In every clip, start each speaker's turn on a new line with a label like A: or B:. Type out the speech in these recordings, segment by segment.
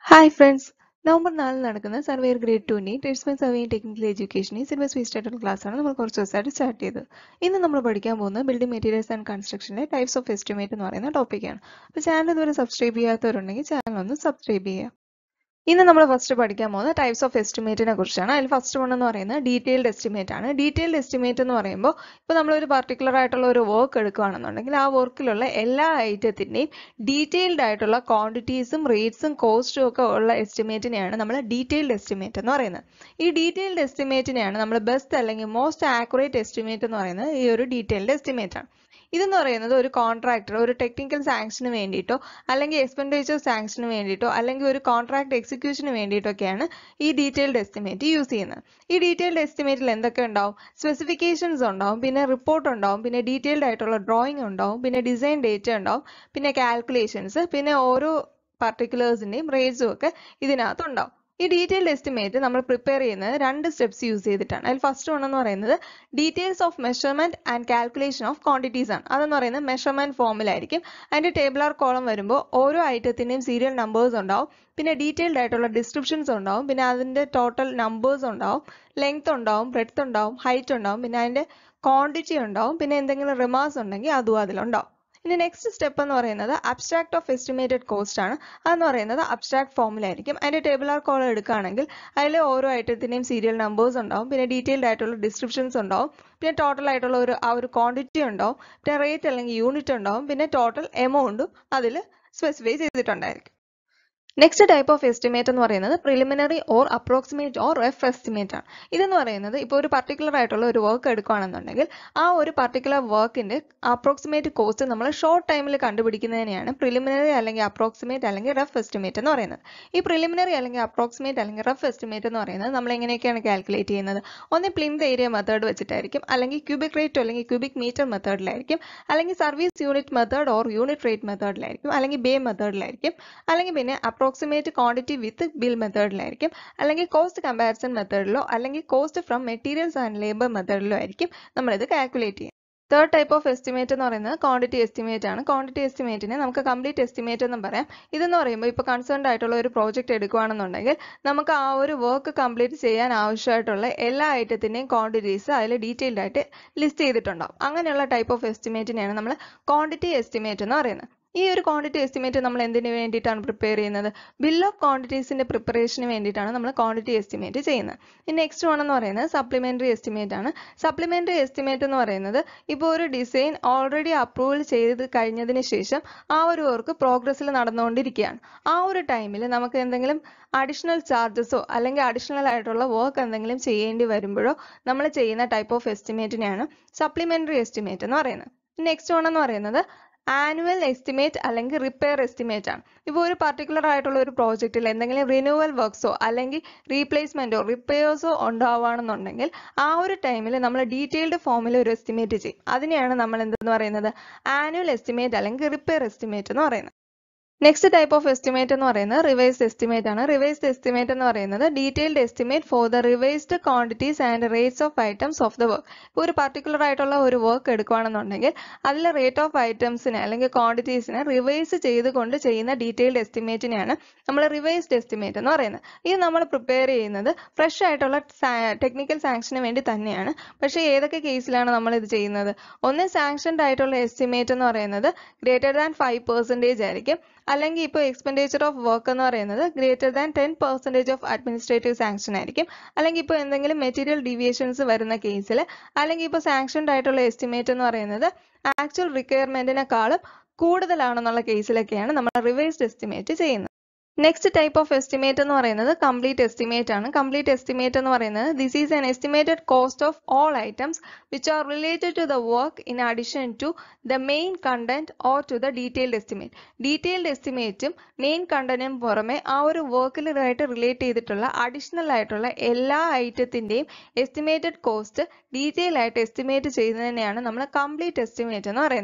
A: hi friends November നാലിന് നടക്കുന്ന surveyor grade ടുവിൻ്റെയും ട്രേഡ്സ്മാൻ സർവേയും ടെക്നിക്കൽ എഡ്യൂക്കേഷനെയും സിലബസ് ബേസ്ഡ് ആയിട്ടുള്ള ക്ലാസ്സാണ് നമ്മൾ കുറച്ച് ദിവസമായിട്ട് സ്റ്റാർട്ട് ചെയ്തത് ഇന്ന് നമ്മൾ പഠിക്കാൻ പോകുന്നത് ബിൽഡിംഗ് മെറ്റീരിയൽസ് ആൻഡ് കൺസ്ട്രക്ഷനിലെ ടൈപ്സ് ഓഫ് എസ്റ്റിമേറ്റ് എന്ന് പറയുന്ന ടോപ്പിക്കാണ് അപ്പോൾ ചാനൽ ഇതുവരെ സബ്സ്ക്രൈബ് ചെയ്യാത്തവരുണ്ടെങ്കിൽ ചാനൽ ഒന്ന് സബ്സ്ക്രൈബ് ചെയ്യുക ഇന്ന് നമ്മൾ ഫസ്റ്റ് പഠിക്കാൻ പോകുന്നത് ടൈപ്സ് ഓഫ് എസ്റ്റിമേറ്റിനെ കുറിച്ചാണ് അതിൽ ഫസ്റ്റ് വൺ എന്ന് പറയുന്നത് ഡീറ്റെയിൽഡ് എസ്റ്റിമേറ്റ് ആണ് ഡീറ്റെയിൽഡ് എസ്റ്റിമേറ്റ് എന്ന് പറയുമ്പോൾ ഇപ്പോൾ നമ്മളൊരു പർട്ടിക്കുലർ ആയിട്ടുള്ള ഒരു വർക്ക് എടുക്കുകയാണെന്നുണ്ടെങ്കിൽ ആ വർക്കിലുള്ള എല്ലാ ഐറ്റത്തിൻ്റെയും ഡീറ്റെയിൽഡ് ആയിട്ടുള്ള ക്വാണ്ടിറ്റീസും റേറ്റ്സും കോസ്റ്റും ഒക്കെ ഉള്ള എസ്റ്റിമേറ്റിനെയാണ് നമ്മൾ ഡീറ്റെയിൽഡ് എസ്റ്റിമേറ്റ് എന്ന് പറയുന്നത് ഈ ഡീറ്റെയിൽഡ് എസ്റ്റിമേറ്റിനെയാണ് നമ്മൾ ബെസ്റ്റ് അല്ലെങ്കിൽ മോസ്റ്റ് ആക്യുറേറ്റ് എസ്റ്റിമേറ്റ് എന്ന് പറയുന്നത് ഈ ഒരു ഡീറ്റെയിൽഡ് എസ്റ്റിമേറ്റ് ആണ് ഇതെന്ന് പറയുന്നത് ഒരു കോൺട്രാക്ടർ ഒരു ടെക്നിക്കൽ സാങ്ഷന് വേണ്ടിയിട്ടോ അല്ലെങ്കിൽ എക്സ്പെൻഡിച്ചർ സാങ്ഷന് വേണ്ടിയിട്ടോ അല്ലെങ്കിൽ ഒരു കോൺട്രാക്ട് എക്സിക്യൂഷന് വേണ്ടിയിട്ടൊക്കെയാണ് ഈ ഡീറ്റെയിൽഡ് എസ്റ്റിമേറ്റ് യൂസ് ചെയ്യുന്നത് ഈ ഡീറ്റെയിൽഡ് എസ്റ്റിമേറ്റിൽ എന്തൊക്കെ ഉണ്ടാവും സ്പെസിഫിക്കേഷൻസ് ഉണ്ടാവും പിന്നെ റിപ്പോർട്ട് ഉണ്ടാവും പിന്നെ ഡീറ്റെയിൽഡ് ആയിട്ടുള്ള ഡ്രോയിങ് ഉണ്ടാവും പിന്നെ ഡിസൈൻ ഡേറ്റ ഉണ്ടാവും പിന്നെ കാൽക്കുലേഷൻസ് പിന്നെ ഓരോ പർട്ടിക്കുലേഴ്സിൻ്റെയും റേറ്റ്സും ഒക്കെ ഇതിനകത്ത് ഉണ്ടാവും ഈ ഡീറ്റെയിൽഡ് എസ്റ്റിമേറ്റ് നമ്മൾ പ്രിപ്പയർ ചെയ്യുന്നത് രണ്ട് സ്റ്റെപ്സ് യൂസ് ചെയ്തിട്ടാണ് അതിൽ ഫസ്റ്റ് വൺ എന്ന് പറയുന്നത് details of measurement and calculation of quantities ആണ് അതെന്ന് പറയുന്നത് മെഷർമെന്റ് ഫോമിലായിരിക്കും അതിന്റെ ടേബിൾ ആർ കോളം വരുമ്പോൾ ഓരോ ഐറ്റത്തിന്റെയും സീരിയൽ നമ്പേഴ്സ് ഉണ്ടാവും പിന്നെ ഡീറ്റെയിൽഡ് ആയിട്ടുള്ള ഡിസ്ക്രിപ്ഷൻസ് ഉണ്ടാവും പിന്നെ അതിന്റെ ടോട്ടൽ നമ്പേഴ്സ് ഉണ്ടാവും ലെങ്ത് ഉണ്ടാവും ബ്രെഡ്ത്ത് ഉണ്ടാവും ഹൈറ്റ് ഉണ്ടാവും പിന്നെ അതിന്റെ ക്വാണ്ടിറ്റി ഉണ്ടാവും പിന്നെ എന്തെങ്കിലും റിമാർക്സ് ഉണ്ടെങ്കിൽ അതും അതിലുണ്ടാവും ഇനി നെക്സ്റ്റ് സ്റ്റെപ്പ് എന്ന് പറയുന്നത് അബ്സ്ട്രാക്ട് ഓഫ് എസ്റ്റിമേറ്റഡ് കോസ്റ്റ് ആണ് അതെന്ന് പറയുന്നത് അബ്സ്ട്രാക്ട് ഫോമിലായിരിക്കും അതിന്റെ ടേബിൾ ആർ കോളം എടുക്കുകയാണെങ്കിൽ അതിൽ ഓരോ ഐറ്റത്തിന്റെയും സീരിയൽ നമ്പേഴ്സ് ഉണ്ടാവും പിന്നെ ഡീറ്റെയിൽഡ് ആയിട്ടുള്ള ഡിസ്ക്രിപ്ഷൻസ് ഉണ്ടാവും പിന്നെ ടോട്ടൽ ആയിട്ടുള്ള ഒരു ആ ഒരു ക്വാണ്ടിറ്റി ഉണ്ടാവും പിന്നെ റേറ്റ് അല്ലെങ്കിൽ യൂണിറ്റ് ഉണ്ടാവും പിന്നെ ടോട്ടൽ എമൗണ്ടും അതിൽ സ്പെസിഫൈ ചെയ്തിട്ടുണ്ടായിരിക്കും നെക്സ്റ്റ് ടൈപ്പ് ഓഫ് എസ്റ്റിമേറ്റ് എന്ന് പറയുന്നത് preliminary or approximate or rough estimate ആണ് ഇതെന്ന് പറയുന്നത് ഇപ്പോൾ ഒരു പർട്ടിക്കുലർ ആയിട്ടുള്ള ഒരു വർക്ക് എടുക്കുകയാണെന്നുണ്ടെങ്കിൽ ആ ഒരു പർട്ടിക്കുലർ വർക്കിന്റെ അപ്രോക്സിമേറ്റ് കോസ്റ്റ് നമ്മൾ ഷോർട്ട് ടൈമിൽ കണ്ടുപിടിക്കുന്നതിനെയാണ് പ്രിലിമിനറി അല്ലെങ്കിൽ അപ്രോക്സിമേറ്റ് അല്ലെങ്കിൽ റഫ് എസ്റ്റിമേറ്റ് എന്ന് പറയുന്നത് ഈ പ്രിലിമിനറി അല്ലെങ്കിൽ അപ്രോക്സിമേറ്റ് അല്ലെങ്കിൽ റഫ് എസ്റ്റിമേറ്റ് എന്ന് പറയുന്നത് നമ്മൾ എങ്ങനെയൊക്കെയാണ് കാൽക്കുലേറ്റ് ചെയ്യുന്നത് ഒന്ന് പ്ലിന്ത് ഏരിയ മെത്തേഡ് വെച്ചിട്ടായിരിക്കും അല്ലെങ്കിൽ ക്യൂബിക് റേറ്റ് അല്ലെങ്കിൽ ക്യൂബിക് മീറ്റർ മെത്തേഡിലായിരിക്കും അല്ലെങ്കിൽ service unit method or unit rate മെത്തേഡിലായിരിക്കും അല്ലെങ്കിൽ ബേ മെത്തേഡിലായിരിക്കും അല്ലെങ്കിൽ പിന്നെ അപ്രോക്സിമേറ്റ് ക്വാണ്ടിറ്റി വിത്ത് ബിൽ മെത്തേഡിലായിരിക്കും അല്ലെങ്കിൽ കോസ്റ്റ് കമ്പാരിസൺ മെത്തേഡിലോ അല്ലെങ്കിൽ cost from materials and labour മെത്തേഡിലോ ആയിരിക്കും നമ്മളിത് കാൽക്കുലേറ്റ് ചെയ്യുന്നത് തേർഡ് ടൈപ്പ് ഓഫ് എസ്റ്റിമേറ്റ് എന്ന് പറയുന്നത് ക്വാണ്ടിറ്റി എസ്റ്റിമേറ്റ് ആണ് ക്വാണ്ടിറ്റി എസ്റ്റിമേറ്റിനെ നമുക്ക് കംപ്ലീറ്റ് എസ്റ്റിമേറ്റ് എന്ന് പറയാം ഇതെന്ന് പറയുമ്പോൾ ഇപ്പോൾ കൺസേൺഡ് ആയിട്ടുള്ള ഒരു പ്രോജക്റ്റ് എടുക്കുകയാണെന്നുണ്ടെങ്കിൽ നമുക്ക് ആ ഒരു വർക്ക് കംപ്ലീറ്റ് ചെയ്യാൻ ആവശ്യമായിട്ടുള്ള എല്ലാ ഐറ്റത്തിൻ്റെയും ക്വാണ്ടിറ്റീസ് അതിൽ ഡീറ്റെയിൽഡ് ആയിട്ട് ലിസ്റ്റ് ചെയ്തിട്ടുണ്ടാവും അങ്ങനെയുള്ള ടൈപ്പ് ഓഫ് എസ്റ്റിമേറ്റിനെയാണ് നമ്മൾ ക്വാണ്ടിറ്റി എസ്റ്റിമേറ്റ് എന്ന് പറയുന്നത് ഈ ഒരു ക്വാണ്ടിറ്റി എസ്റ്റിമേറ്റ് നമ്മൾ എന്തിനു വേണ്ടിയിട്ടാണ് പ്രിപ്പയർ ചെയ്യുന്നത് ബിൽ ഓഫ് ക്വാണ്ടിറ്റീസിന്റെ പ്രിപ്പറേഷന് വേണ്ടിയിട്ടാണ് നമ്മൾ ക്വാണ്ടിറ്റി എസ്റ്റിമേറ്റ് ചെയ്യുന്നത് ഇനി നെക്സ്റ്റ് വൺ എന്ന് പറയുന്നത് സപ്ലിമെന്ററി എസ്റ്റിമേറ്റ് ആണ് സപ്ലിമെന്ററി എസ്റ്റിമേറ്റ് എന്ന് പറയുന്നത് ഇപ്പോൾ ഒരു ഡിസൈൻ ഓൾറെഡി അപ്രൂവൽ ചെയ്ത് കഴിഞ്ഞതിന് ശേഷം ആ ഒരു വർക്ക് പ്രോഗ്രസ്സിൽ നടന്നുകൊണ്ടിരിക്കുകയാണ് ആ ഒരു ടൈമിൽ നമുക്ക് എന്തെങ്കിലും അഡീഷണൽ ചാർജസോ അല്ലെങ്കിൽ അഡീഷണൽ ആയിട്ടുള്ള വർക്ക് എന്തെങ്കിലും ചെയ്യേണ്ടി വരുമ്പോഴോ നമ്മൾ ചെയ്യുന്ന ടൈപ്പ് ഓഫ് എസ്റ്റിമേറ്റിനെയാണ് സപ്ലിമെന്ററി എസ്റ്റിമേറ്റ് എന്ന് പറയുന്നത് നെക്സ്റ്റ് വൺ എന്ന് പറയുന്നത് ആനുവൽ എസ്റ്റിമേറ്റ് അല്ലെങ്കിൽ റിപ്പയർ എസ്റ്റിമേറ്റ് ആണ് ഇപ്പോൾ ഒരു പർട്ടിക്കുലർ ആയിട്ടുള്ള ഒരു പ്രോജക്റ്റിൽ എന്തെങ്കിലും റിന്യൂവൽ വർക്ക്സോ അല്ലെങ്കിൽ റീപ്ലേസ്മെന്റോ റിപ്പയേഴ്സോ ഉണ്ടാവുകയാണെന്നുണ്ടെങ്കിൽ ആ ഒരു ടൈമിൽ നമ്മൾ ഡീറ്റെയിൽഡ് ഫോമിൽ ഒരു എസ്റ്റിമേറ്റ് ചെയ്യും അതിനെയാണ് നമ്മൾ എന്തെന്ന് പറയുന്നത് ആനുവൽ എസ്റ്റിമേറ്റ് അല്ലെങ്കിൽ റിപ്പയർ എസ്റ്റിമേറ്റ് എന്ന് പറയുന്നത് നെക്സ്റ്റ് ടൈപ്പ് ഓഫ് എസ്റ്റിമേറ്റ് എന്ന് പറയുന്നത് റിവൈസ്ഡ് എസ്റ്റിമേറ്റ് ആണ് റിവൈസ്ഡ് എസ്റ്റിമേറ്റ് എന്ന് പറയുന്നത് detailed estimate for the revised quantities and rates of items of the work ഇപ്പോൾ ഒരു പർട്ടിക്കുലർ ആയിട്ടുള്ള ഒരു വർക്ക് എടുക്കുകയാണെന്നുണ്ടെങ്കിൽ അതിലെ റേറ്റ് ഓഫ് ഐറ്റംസിനെ അല്ലെങ്കിൽ ക്വാണ്ടിറ്റീസിനെ റിവൈസ് ചെയ്തുകൊണ്ട് ചെയ്യുന്ന ഡീറ്റെയിൽഡ് എസ്റ്റിമേറ്റിനെയാണ് നമ്മൾ റിവൈസ്ഡ് എസ്റ്റിമേറ്റ് എന്ന് പറയുന്നത് ഇത് നമ്മൾ പ്രിപ്പയർ ചെയ്യുന്നത് ഫ്രഷ് ആയിട്ടുള്ള ടെക്നിക്കൽ സാങ്ഷന് വേണ്ടി തന്നെയാണ് പക്ഷേ ഏതൊക്കെ കേസിലാണ് നമ്മൾ ഇത് ചെയ്യുന്നത് ഒന്ന് സാങ്ഷൻഡ് ആയിട്ടുള്ള എസ്റ്റിമേറ്റ് എന്ന് പറയുന്നത് ഗ്രേറ്റർ ദാൻ ഫൈവ് പെർസെൻറ്റേജ് ആയിരിക്കും അല്ലെങ്കിൽ ഇപ്പോൾ എക്സ്പെൻഡിച്ചർ ഓഫ് വർക്ക് എന്ന് പറയുന്നത് greater than ten percentage of administrative sanction ആയിരിക്കും അല്ലെങ്കിൽ ഇപ്പോൾ എന്തെങ്കിലും മെറ്റീരിയൽ ഡീവിയേഷൻസ് വരുന്ന കേസിൽ അല്ലെങ്കിൽ ഇപ്പോൾ സാങ്ഷൻഡ് ആയിട്ടുള്ള എസ്റ്റിമേറ്റ് എന്ന് പറയുന്നത് ആക്ച്വൽ റിക്വയർമെന്റിനെക്കാളും കൂടുതലാണെന്നുള്ള കേസിലൊക്കെയാണ് നമ്മൾ റിവൈസ്ഡ് എസ്റ്റിമേറ്റ് ചെയ്യുന്നത് നെക്സ്റ്റ് ടൈപ്പ് ഓഫ് എസ്റ്റിമേറ്റ് എന്ന് പറയുന്നത് കംപ്ലീറ്റ് എസ്റ്റിമേറ്റ് ആണ് കംപ്ലീറ്റ് എസ്റ്റിമേറ്റ് എന്ന് പറയുന്നത് this is an estimated cost of all items which are related to the work in addition to the main content or to the detailed estimate detailed എസ്റ്റിമേറ്റും main കണ്ടന്റിനും പുറമെ ആ ഒരു വർക്കിലായിട്ട് relate ചെയ്തിട്ടുള്ള അഡീഷണൽ ആയിട്ടുള്ള എല്ലാ ഐറ്റത്തിന്റെയും എസ്റ്റിമേറ്റഡ് കോസ്റ്റ് ഡീറ്റെയിൽ ആയിട്ട് എസ്റ്റിമേറ്റ് ചെയ്യുന്നതിനെയാണ് നമ്മൾ കംപ്ലീറ്റ് എസ്റ്റിമേറ്റ് എന്ന് പറയുന്നത്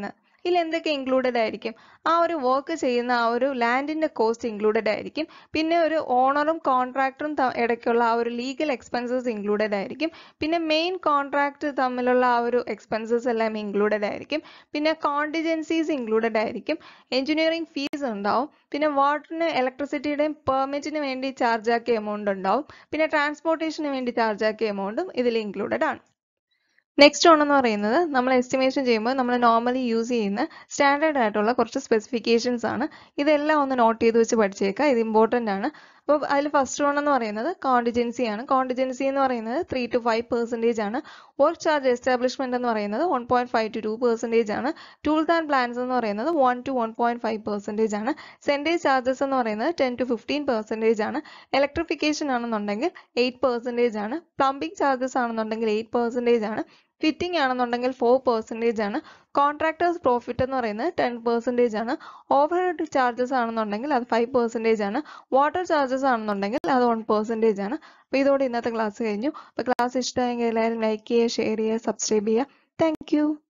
A: ഇതിൽ എന്തൊക്കെ ഇൻക്ലൂഡഡ് ആയിരിക്കും ആ ഒരു വർക്ക് ചെയ്യുന്ന ആ ഒരു ലാൻഡിന്റെ കോസ്റ്റ് ഇൻക്ലൂഡഡ് ആയിരിക്കും പിന്നെ ഒരു ഓണറും കോൺട്രാക്ടറും ഇടയ്ക്കുള്ള ആ ഒരു ലീഗൽ എക്സ്പെൻസസ് ഇൻക്ലൂഡഡ് ആയിരിക്കും പിന്നെ മെയിൻ കോൺട്രാക്ട് തമ്മിലുള്ള ആ ഒരു എക്സ്പെൻസസ് എല്ലാം ഇൻക്ലൂഡഡ് ആയിരിക്കും പിന്നെ കോണ്ടിജൻസീസ് ഇൻക്ലൂഡഡ് ആയിരിക്കും എഞ്ചിനീയറിംഗ് ഫീസ് ഉണ്ടാവും പിന്നെ വാട്ടറിന് ഇലക്ട്രിസിറ്റിയുടെയും പെർമിറ്റിന് വേണ്ടി ചാർജ് ആക്കിയ എമൗണ്ട് ഉണ്ടാവും പിന്നെ ട്രാൻസ്പോർട്ടേഷന് വേണ്ടി ചാർജ് ആക്കിയ എമൗണ്ടും ഇതിൽ ഇൻക്ലൂഡഡ് ആണ് നെക്സ്റ്റ് ഓണെന്ന് പറയുന്നത് നമ്മൾ എസ്റ്റിമേഷൻ ചെയ്യുമ്പോൾ നമ്മൾ നോർമലി യൂസ് ചെയ്യുന്ന സ്റ്റാൻഡേർഡ് ആയിട്ടുള്ള കുറച്ച് സ്പെസിഫിക്കേഷൻസ് ആണ് ഇതെല്ലാം ഒന്ന് നോട്ട് ചെയ്ത് വെച്ച് പഠിച്ചേക്കുക ഇത് ഇമ്പോർട്ടൻ്റ് ആണ് അപ്പോൾ അതിൽ ഫസ്റ്റ് വൺ എന്ന് പറയുന്നത് കോണ്ടിജൻസി ആണ് കോണ്ടിജൻസി എന്ന് പറയുന്നത് ത്രീ ടു ഫൈവ് പെർസെൻറ്റേജ് ആണ് വർക്ക് ചാർജ് എസ്റ്റാബ്ലിഷ്മെന്റ് എന്ന് പറയുന്നത് one point five to two percentage ആണ് ടൂൾസ് ആൻഡ് പ്ലാൻസ് എന്ന് പറയുന്നത് one to one point five percentage ആണ് സെൻറ്റേജ് ചാർജസ് എന്ന് പറയുന്നത് ടെൻ ടു ഫിഫ്റ്റീൻ പെർസെൻറ്റേജ് ആണ് ഇലക്ട്രിഫിക്കേഷൻ ആണെന്നുണ്ടെങ്കിൽ എയ്റ്റ് പെർസെൻറ്റേജ് ആണ് പ്ലംബിംഗ് ചാർജസ് ആണെന്നുണ്ടെങ്കിൽ എയ്റ്റ് പെർസെൻറ്റേജ് ആണ് ഫിറ്റിംഗ് ആണെന്നുണ്ടെങ്കിൽ ഫോർ പെർസെൻറ്റേജ് ആണ് കോൺട്രാക്ടേഴ്സ് പ്രോഫിറ്റ് എന്ന് പറയുന്നത് ടെൻ പെർസെൻറ്റേജ് ആണ് ഓവർ ഹെഡ് ചാർജസ് ആണെന്നുണ്ടെങ്കിൽ അത് ഫൈവ് പെർസെൻറ്റേജ് ആണ് വാട്ടർ ചാർജസ് ആണെന്നുണ്ടെങ്കിൽ അത് വൺ പെർസെൻറ്റേജ് ആണ് അപ്പോൾ ഇതോടെ ഇന്നത്തെ ക്ലാസ് കഴിഞ്ഞു അപ്പോൾ ക്ലാസ് ഇഷ്ടമായെങ്കിൽ എല്ലാവരും ലൈക്ക് ചെയ്യുക ഷെയർ ചെയ്യുക സബ്സ്ക്രൈബ് ചെയ്യുക താങ്ക്